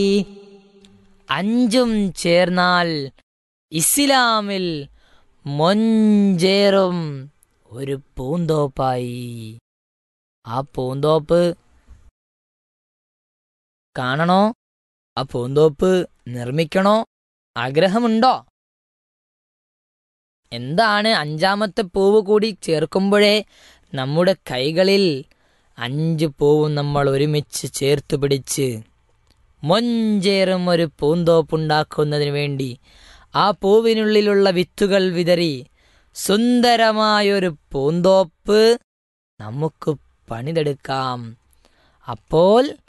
അഞ്ചും ചേർന്നാൽ ഇസ്ലാമിൽ മൊഞ്ചേറും ഒരു പൂന്തോപ്പായി ആ പൂന്തോപ്പ് കാണണോ ആ പൂന്തോപ്പ് നിർമ്മിക്കണോ ആഗ്രഹമുണ്ടോ എന്താണ് അഞ്ചാമത്തെ പൂവ് കൂടി ചേർക്കുമ്പോഴേ നമ്മുടെ കൈകളിൽ അഞ്ച് പൂവും നമ്മൾ ഒരുമിച്ച് ചേർത്ത് പിടിച്ച് മൊഞ്ചേറും ഒരു പൂന്തോപ്പുണ്ടാക്കുന്നതിന് വേണ്ടി ആ പൂവിനുള്ളിലുള്ള വിത്തുകൾ വിതറി സുന്ദരമായൊരു പൂന്തോപ്പ് നമുക്ക് പണിതെടുക്കാം അപ്പോൾ